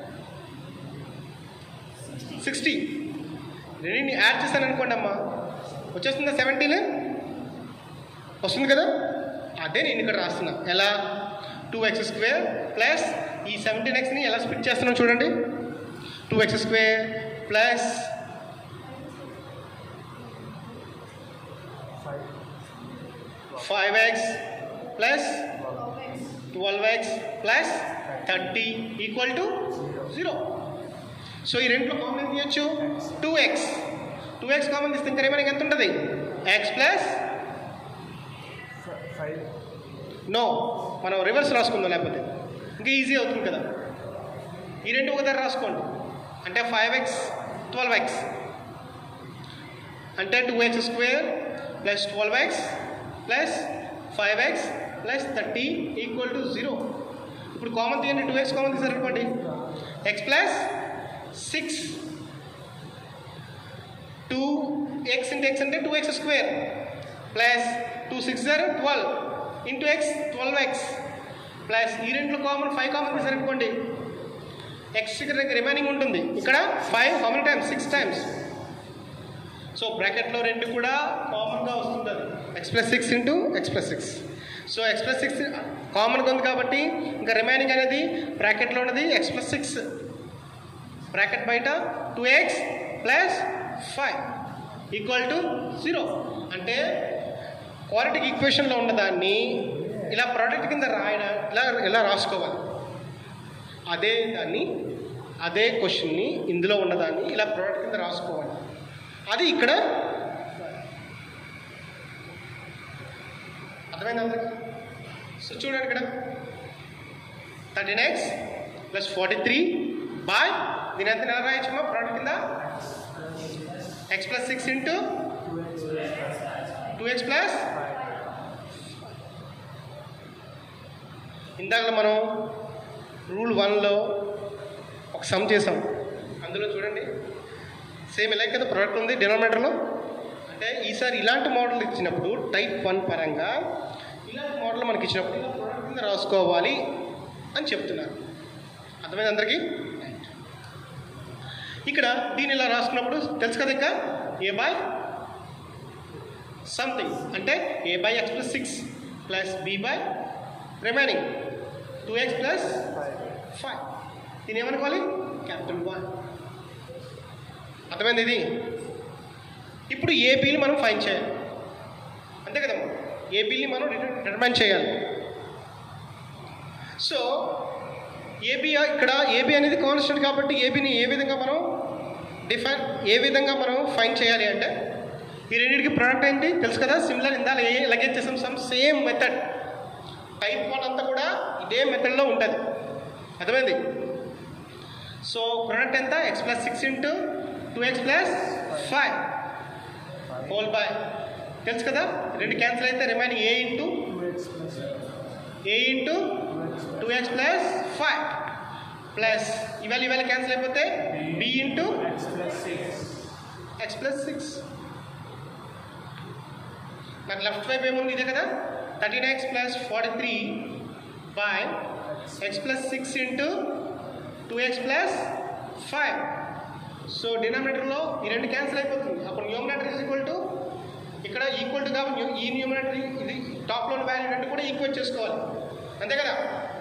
సిక్స్టీ రెండింటిని యాడ్ చేశాను అనుకోండి అమ్మా వచ్చేస్తుందా సెవెంటీన్ వస్తుంది కదా అదే నేను ఇక్కడ రాస్తున్నా ఎలా టూ ఎక్స్ స్క్వేర్ ప్లస్ ఈ సెవెంటీన్ ఎక్స్ని ఎలా స్ప్లిట్ చేస్తున్నాం చూడండి two x square plus five five x plus twelve x plus thirty equal to zero so ఈ రెంట్లో కామన్ తీయచ్చు two x two x common తీస్తే ఇంకా రిమైనింగ్ ఎంత ఉంటుంది ఎక్స్ ప్లస్ ఫైవ్ నో మనం రివర్స్ రాసుకుందాం లేకపోతే ఇంకా ఈజీ అవుతుంది కదా ఈ రెండు ఒకదారి రాసుకోండి అంటే ఫైవ్ ఎక్స్ ట్వెల్వ్ ఎక్స్ అంటే two x square plus twelve x plus five x plus thirty equal to zero ఇప్పుడు కామన్ తీయండి టూ ఎక్స్ కామన్ తీసారు అనుకోండి x plus six two x into x అంటే two x square plus two six జార్ twelve into x twelve x plus ఈ రెంట్లో common five common తీసారు అనుకోండి ఎక్స్ ఇక్కడ రిమైనింగ్ ఉంటుంది ఇక్కడ five how many times six times so బ్రాకెట్లో రెండు కూడా కామన్గా వస్తుంది అది x plus six into x plus six so x plus six కామన్గా ఉంది కాబట్టి ఇంకా రిమైనింగ్ అనేది బ్రాకెట్లో ఉన్నది ఎక్స్ ప్లస్ సిక్స్ బ్రాకెట్ బయట two x plus five equal to zero అంటే క్వాలిటీకి ఈక్వేషన్లో ఉన్నదాన్ని ఇలా ప్రోడక్ట్ కింద రాయడం ఇలా ఇలా రాసుకోవాలి అదే దాన్ని అదే క్వశ్చన్ని ఇందులో ఉన్నదాన్ని ఇలా ప్రోడక్ట్ కింద రాసుకోవాలి అది ఇక్కడ అర్థమైంది అందరికి సో చూడండి ఇక్కడ thirteen x plus forty three by దీని ఎంత నెల రాయొచ్చమ్మా ప్రోడక్ట్ కింద x plus six into two x plus ఇందాక మనం రూల్ వన్లో ఒక సమ్ చేసాం అందులో చూడండి సేమ్ ఇలాగే కదా ప్రోడక్ట్ ఉంది డినామినేటర్లో అంటే ఈసారి ఇలాంటి మోడల్ ఇచ్చినప్పుడు టైప్ వన్ పరంగా ఇలాంటి మోడల్ మనకి ఇచ్చినప్పుడు ఇలా ప్రోడక్ట్ కింద రాసుకోవాలి అని చెప్తున్నారు అర్థమైంది అందరికీ ఇక్కడ దీన్ని ఇలా రాసుకున్నప్పుడు తెలుసు కదా ఇంకా ఏ బాయ్ సంథింగ్ అంటే a by x plus six plus b by remaining two x plus five దీని ఏమనుకోవాలి క్యాపిటల్ వన్ అర్థమైంది ఇది ఇప్పుడు ఏబీని మనం ఫైన్ చేయాలి అంతే కదమ్మా ఏబీని మనం డిటర్మైన్ చేయాలి సో ఏబీ ఇక్కడ ఏబీ అనేది కాన్స్టెంట్ కాబట్టి ఏబీని ఏ విధంగా మనం డిఫైన్ ఏ విధంగా మనం ఫైన్ చేయాలి అంటే ఈ రెండింటికి ప్రోడక్ట్ ఏంటి తెలుసు కదా సిమిలర్ ఇందాక ఏ లగేజ్ చేసాం sum same method type one అంతా కూడా ఇదే మెథడ్లో ఉంటుంది అర్థమైంది సో ప్రోడక్ట్ ఎంత x plus six into two x plus five whole by తెలుసు కదా రెండు క్యాన్సిల్ అయితే remaining a into two x plus a into two two x x plus five plus ఇవాళ ఇవాళ క్యాన్సిల్ అయిపోతే b into x plus six x plus six మరి left వైపు ఏముంది ఇదే కదా thirteen x plus forty three by x plus six into two x plus five so డినామినేటర్లో ఈ రెండు క్యాన్సిల్ అయిపోతుంది అప్పుడు న్యూమినేటర్ ఈజ్ ఈక్వల్ టు ఇక్కడ ఈక్వల్ టు కాబట్టి న్యూ- ఈ న్యూమినేటర్ ఇది టాప్లోని వాల్యూ రెండు కూడా ఈక్వల్ చేసుకోవాలి అంతే కదా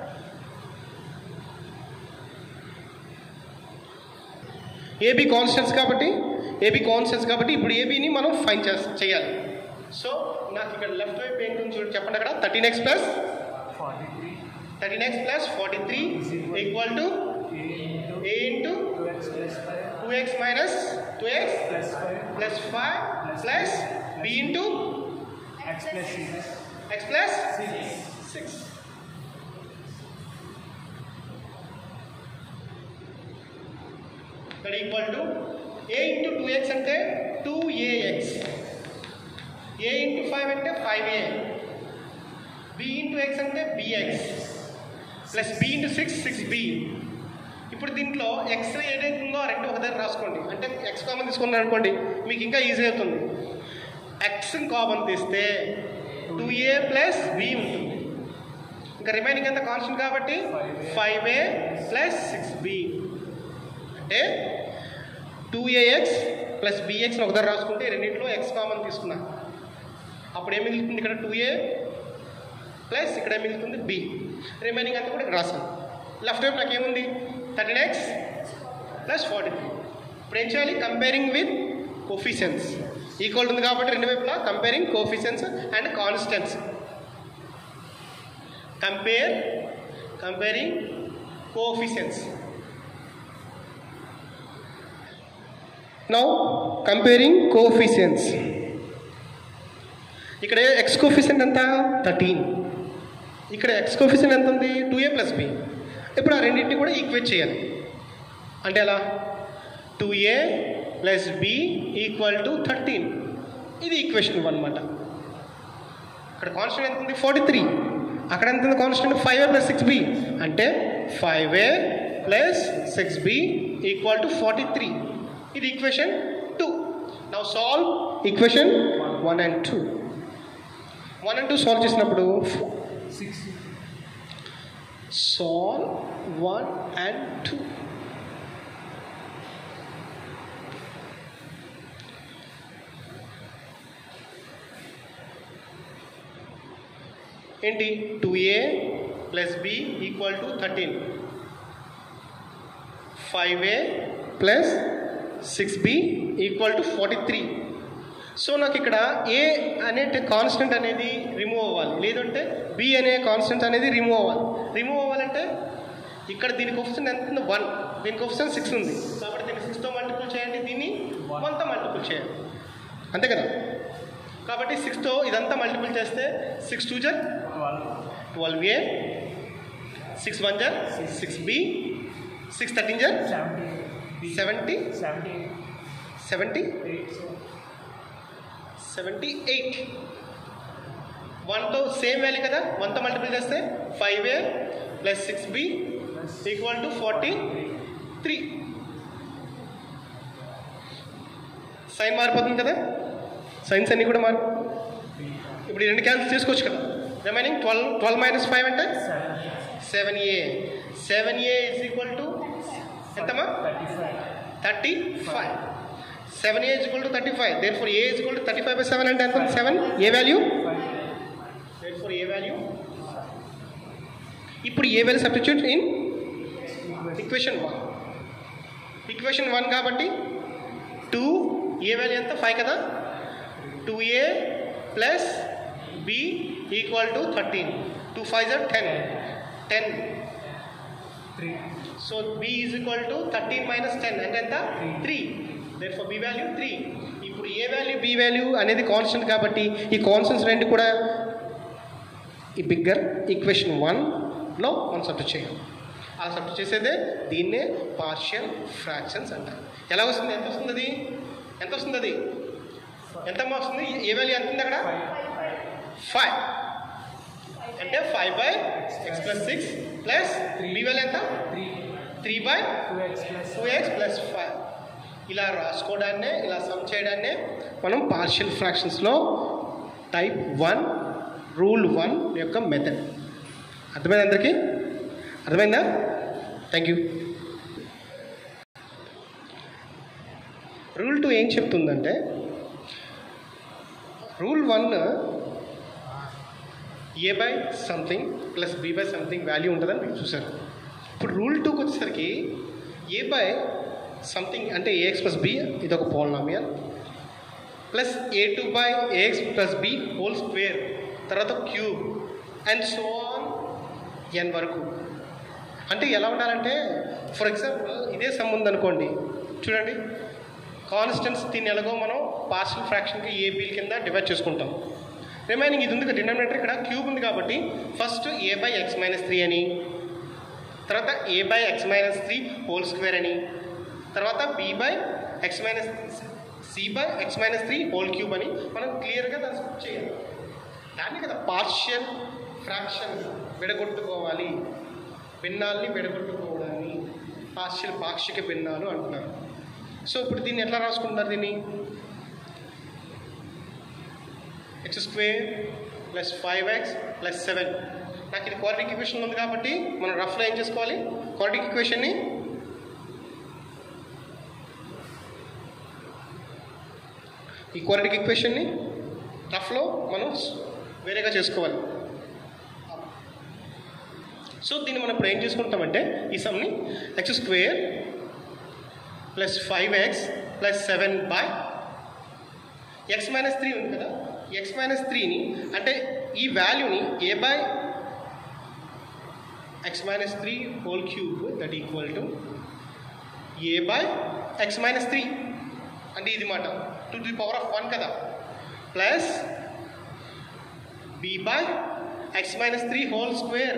ఏబీ కాన్స్టెంట్స్ కాబట్టి ఏబీ కాన్స్టెంట్స్ కాబట్టి ఇప్పుడు ఏబీని మనం ఫైన్ చే చేయాలి సో నాకు ఇక్కడ లెఫ్ట్ వైపు ఏంటి చూడండి చెప్పండి అక్కడ thirteen x plus forty three thirteen x plus forty three equal to a into a into two x plus five two x minus two x plus five plus five plus b into x plus six x plus six six ఇక్కడ equal to a into two x అంటే two a x a into five అంటే five a b into x అంటే b x plus b into six six B ఇప్పుడు దీంట్లో X ఏదైతే ఉందో ఆ రెండు ఒక దగ్గర రాసుకోండి అంటే ఎక్స్ కామన్ తీసుకున్నారు అనుకోండి మీకు ఇంకా ఈజీ అవుతుంది ఎక్స్ కామన్ తీస్తే టూ ఏ ప్లస్ బి ఉంటుంది ఇంకా రిమైనింగ్ ఎంత కాన్స్టెంట్ కాబట్టి five a plus six b అంటే టూ ఏఎక్స్ ప్లస్ బిఎక్స్ని ఒక దగ్గర రాసుకుంటే రెండింటిలో ఎక్స్ కామన్ తీసుకున్నా అప్పుడు ఏం మిగులుతుంది ఇక్కడ టూ ఏ ప్లస్ ఇక్కడ ఏం మిగులుతుంది బి రిమైనింగ్ అంతా కూడా ఇక్కడ రాసాను లెఫ్ట్ వైపు నాకు ఏముంది thirteen x plus forty three ఇప్పుడు ఏం చేయాలి కంపేరింగ్ విత్ కోఫిషియన్స్ ఈక్వల్ ఉంది కాబట్టి రెండు వైపులా comparing coefficients and constants compare comparing coefficients now comparing coefficients ఇక్కడ ఎక్స్ కోఫిషియెంట్ ఎంత థర్టీన్ ఇక్కడ ఎక్స్ కోఫిషియెంట్ ఎంత ఉంది టూ ఏ ప్లస్ బి ఇప్పుడు ఆ రెండింటిని కూడా ఈక్వేట్ చేయాలి అంటే ఎలా two a plus b equal to thirteen ఇది ఈక్వేషన్ వన్ అనమాట ఇక్కడ కాన్స్టెంట్ ఎంత ఉంది ఫార్టీ త్రీ అక్కడ ఎంత ఉంది constant five a plus six b అంటే five a plus six b equal to forty three ఇది equation two now solve equation one and two one and two solve చేసినప్పుడు six solve one and two ఏంటి two a plus b equal to thirteen five a plus six b equal to forty three so నాకు ఇక్కడ ఏ అనే constant అనేది remove అవ్వాలి లేదంటే B అనే constant అనేది రిమూవ్ అవ్వాలి రిమూవ్ అవ్వాలంటే ఇక్కడ దీనికి ఆప్షన్ ఎంత ఉంది వన్ దీనికి ఆప్షన్ సిక్స్ ఉంది కాబట్టి దీన్ని సిక్స్తో మల్టిపుల్ చేయండి దీన్ని వన్తో మల్టిపుల్ చేయండి అంతే కదా కాబట్టి సిక్స్తో ఇదంతా మల్టిపుల్ చేస్తే సిక్స్ టూ జర్ twelve twelve a six one జర్ సిక్స్ బి సిక్స్ థర్టీన్ జర్ seventy b seventy seventy seventy eight seventy eight వన్తో సేమ్ వాల్యూ కదా వన్తో మల్టిపుల్ చేస్తే five a plus six b plus equal to forty three sign మారిపోతుంది కదా science అన్నీ కూడా మారి ఇప్పుడు ఈ రెండు క్యాన్సిల్ చేసుకోవచ్చు కదా remaining twelve twelve minus five అంటే seven seven a seven a is equal to ఎంతమ్మా thirty five thirty five seven a equal to thirty five there four a equal to thirty five by seven అంటే ఎంత seven a value Five. There four a value ఇప్పుడు a value substitute in equation one equation one కాబట్టి two a value ఎంత five కదా two a plus b equal to thirteen two five జర్ ten ten Three. So b is equal to thirteen minus ten అంటే ఎంత Three. Three therefore b value three ఇప్పుడు a value b value అనేది constant కాబట్టి ఈ constants రెండు కూడా ఈ బిగ్గర్ ఈక్వేషన్ వన్లో మనం సబ్జెక్ట్ చేయాలి అలా సబ్జెక్ట్ చేసేదే దీన్నే పార్షియల్ ఫ్రాక్షన్స్ అంటారు ఎలా వస్తుంది ఎంత వస్తుంది అది ఎంత వస్తుంది అది ఎంత వస్తుంది ఏ వాల్యూ ఎంత ఉంది అక్కడ ఫైవ్ అంటే five by x plus six plus B value ఎంత Three. Three by Two x plus. Two x plus five ఇలా రాసుకోవడాన్నే ఇలా సమ్ చేయడాన్నే మనం పార్షియల్ ఫ్రాక్షన్స్లో టైప్ వన్ రూల్ వన్ యొక్క మెథడ్ అర్థమైంది అందరికీ అర్థమైందా థ్యాంక్ యూ రూల్ టూ ఏం చెప్తుందంటే rule one a by something plus b by something value ఉంటుందని మీరు చూసారు ఇప్పుడు రూల్ టూకి వచ్చేసరికి ఏ బై సంథింగ్ అంటే ఏఎక్స్ ప్లస్ బి ఇది ఒక polynomial plus a two by a x plus b whole square తర్వాత cube and so on n వరకు అంటే ఎలా ఉండాలంటే ఫర్ ఎగ్జాంపుల్ ఇదే సమ్ ఉందనుకోండి చూడండి కాన్స్టెంట్స్ దీన్ని ఎలాగో మనం పార్షల్ ఫ్రాక్షన్కి ఏ బిల్ కింద డివైడ్ చేసుకుంటాం రిమైనింగ్ ఇది ఉంది కదా డినామినేటర్ ఇక్కడ క్యూబ్ ఉంది కాబట్టి first a by X minus three అని తర్వాత a by X minus three whole square అని తర్వాత b by X minus c by X minus three whole cube అని మనం క్లియర్గా దాన్ని స్ప్లిట్ చేయాలి దాన్ని కదా పార్షియల్ ఫ్రాక్షన్ విడగొట్టుకోవాలి భిన్నాల్ని విడగొట్టుకోవడాన్ని పార్షియల్ పాక్షిక భిన్నాలు అంటున్నారు సో ఇప్పుడు దీన్ని ఎట్లా రాసుకుంటారు దీన్ని x square plus five x plus seven నాకు ఇది క్వాడ్రిక్ ఈక్వేషన్ ఉంది కాబట్టి మనం రఫ్లో ఏం చేసుకోవాలి క్వాడ్రిక్ ఈక్వేషన్ని ఈ క్వాడ్రిక్ ఈక్వేషన్ని రఫ్లో మనం వేరేగా చేసుకోవాలి సో దీన్ని మనం ఇప్పుడు ఏం చేసుకుంటామంటే ఈ సమ్ని x square plus five x plus seven by X minus three ఉంది కదా ఎక్స్ మైనస్ త్రీని అంటే ఈ వాల్యూని a by X minus three whole cube that equal to a by X minus three అంటే ఇది మాట to the power of one కదా plus b by X minus three whole square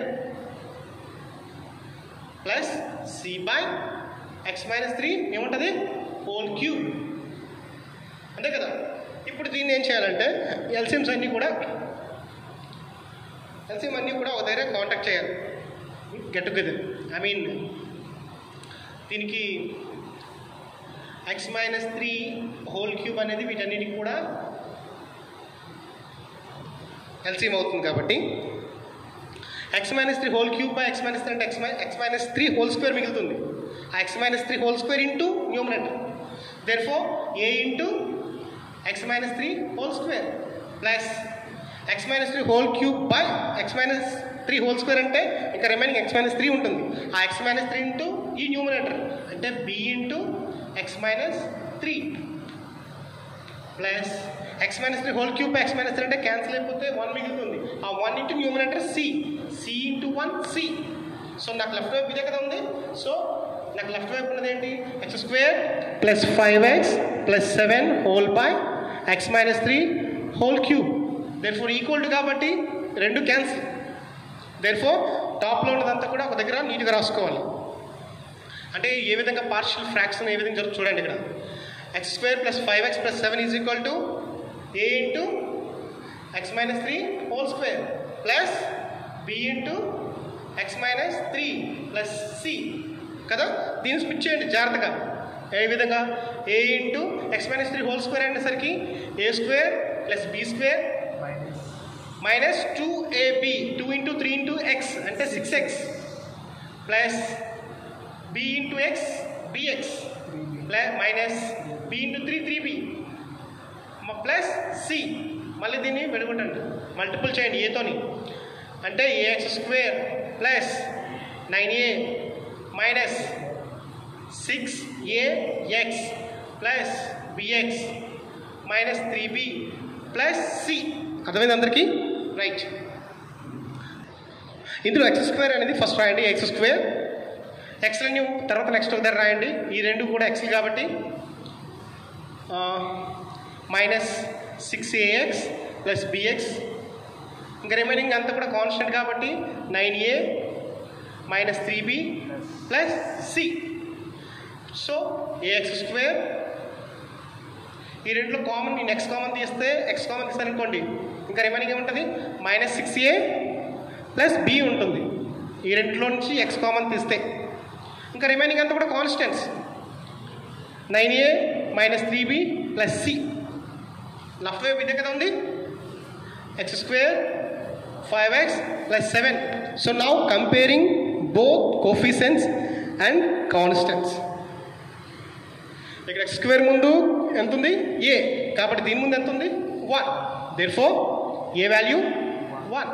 plus c by X minus three ఏముంటుంది whole cube అంతే కదా ఇప్పుడు దీన్ని ఏం చేయాలంటే ఎల్సిఎమ్స్ అన్నీ కూడా ఎల్సిఎం అన్నీ కూడా ఒక దగ్గర కాంటాక్ట్ చేయాలి గెట్ టుగెదర్ ఐ మీన్ దీనికి x minus three whole cube అనేది వీటన్నిటికి కూడా ఎల్సిఎం అవుతుంది కాబట్టి x minus three whole cube by X minus three అంటే ఎక్స్ మై x minus three whole square మిగులుతుంది ఆ x minus three whole square into numerator there four a into x minus three whole square plus x minus three whole cube by X minus three whole square అంటే ఇంకా remaining X minus three ఉంటుంది ఆ x minus three into ఈ numerator అంటే b into x minus three plus x minus three whole cube x minus three అంటే cancel అయిపోతే one మిగులుతుంది ఆ one into numerator c c into one c so నాకు left వైపు ఇదే కదా ఉంది సో నాకు లెఫ్ట్ వైపు ఉన్నది ఏంటి x square plus five x plus seven whole by X minus three whole cube therefore equal to కాబట్టి రెండు క్యాన్సిల్ దేర్ ఫోర్ టాప్లో ఉన్నదంతా కూడా ఒక దగ్గర నీట్గా రాసుకోవాలి అంటే ఏ విధంగా పార్షియల్ ఫ్రాక్షన్ ఏ విధంగా జరుగుతుంది చూడండి ఇక్కడ x square plus five x plus seven is equal to a into x minus three whole square plus b into x minus three plus c కదా దీన్ని స్పిచ్ చేయండి జాగ్రత్తగా ఏ విధంగా a into x minus three whole square అనేసరికి a square plus b square minus minus two a b two into three into x అంటే six x plus b into x b x 3b plus minus 3x B into three three b plus c మళ్ళీ దీన్ని విడగొట్టండి multiple చేయండి ఏతోని అంటే a x square plus nine a minus six a x plus b x minus three b plus c అర్థమైంది అందరికీ right ఇందులో x square అనేది ఫస్ట్ రాయండి ఎక్స్ స్క్వేర్ ఎక్స్లని తర్వాత నెక్స్ట్ ఒకసారి రాయండి ఈ రెండు కూడా ఎక్స్లు కాబట్టి minus six a x plus b x ఇంకా రిమైనింగ్ అంతా కూడా కాన్స్టెంట్ కాబట్టి nine a minus three b plus c so AX square ఈ రెండులో కామన్ నేను ఎక్స్ కామన్ తీస్తే ఎక్స్ కామన్ తీస్తాను అనుకోండి ఇంకా రిమైనింగ్ ఏముంటుంది minus six a plus b ఉంటుంది ఈ రెండులో నుంచి ఎక్స్ కామన్ తీస్తే ఇంకా రిమైనింగ్ అంతా కూడా constants nine a minus three b plus c left వైపు ఇదే కదా ఉంది x square five x plus seven so now comparing both coefficients and constants ఇక్కడ ఎక్స్ స్క్వేర్ ముందు ఎంత ఉంది ఏ కాబట్టి దీని ముందు ఎంత ఉంది one there four a value one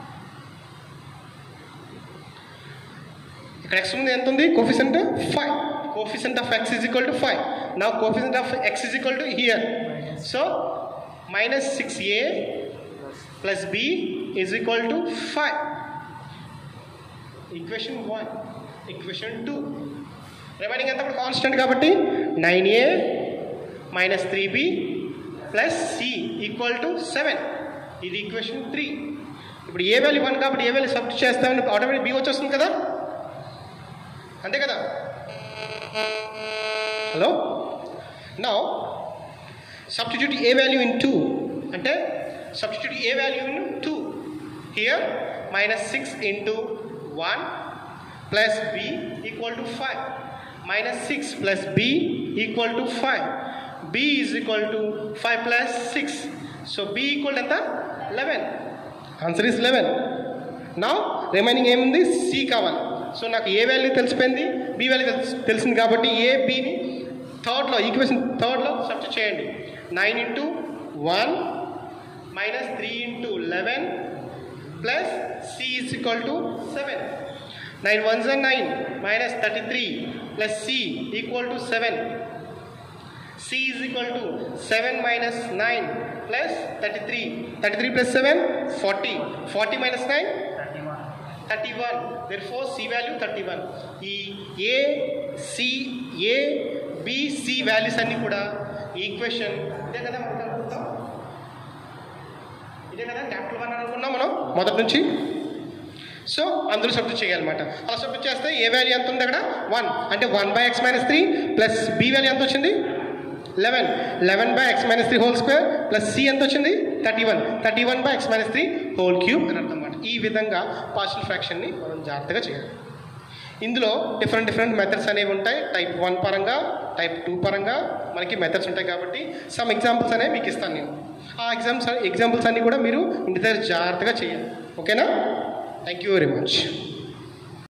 ఇక్కడ ఎక్స్ ముందు ఎంత ఉంది coefficient five coefficient of x is equal to five నా coefficient of x is equal to here so minus six a plus b is equal to five equation one equation two remaining అంతా కూడా constant కాబట్టి nine a minus three b plus c equal to seven ఇది equation three ఇప్పుడు a value one కాబట్టి a value substitute చేస్తామని automatic b వచ్చేస్తుంది కదా అంతే కదా హలో నా substitute a value in two అంటే substitute a value in two here minus six into one plus b equal to five minus six plus b equal to five b is equal to five plus six so b equal ఎంత eleven answer is eleven నా remaining ఏముంది c కావాలి సో నాకు a value తెలిసిపోయింది b value తెలిసి తెలిసింది కాబట్టి ఏ బిని థర్డ్లో ఈక్వేషన్ థర్డ్లో సబ్స్టిట్యూట్ చేయండి nine into one minus three into eleven plus c is equal to seven nine ones and nine minus thirty three plus c equal to seven C is equal to seven minus nine plus thirty three thirty three plus seven forty forty minus nine thirty one thirty one therefore C value thirty one ఈ A C A B C values అన్నీ కూడా equation ఇదే కదా మనం అనుకుంటాం ఇదే కదా capital one అనుకున్నాం మనం మొదటి నుంచి సో అందులో సబ్జెక్ట్ చేయాలన్నమాట అలా సబ్జెక్ట్ చేస్తే ఏ వాల్యూ ఎంత ఉంది అక్కడ వన్ అంటే one by X minus three plus B value ఎంత వచ్చింది eleven eleven by X minus three whole square plus C ఎంత వచ్చింది thirty one thirty one by X minus three whole cube అని అర్థం అన్నమాట ఈ విధంగా పార్షల్ ఫ్రాక్షన్ని మనం జాగ్రత్తగా చేయాలి ఇందులో డిఫరెంట్ డిఫరెంట్ మెథడ్స్ అనేవి ఉంటాయి టైప్ వన్ పరంగా టైప్ టూ పరంగా మనకి మెథడ్స్ ఉంటాయి కాబట్టి సమ్ ఎగ్జాంపుల్స్ అనేవి మీకు ఇస్తాను నేను ఆ ఎగ్జామ్స్ ఎగ్జాంపుల్స్ అన్నీ కూడా మీరు ఇంటి దగ్గర జాగ్రత్తగా చేయాలి ఓకేనా థ్యాంక్ యూ వెరీ మచ్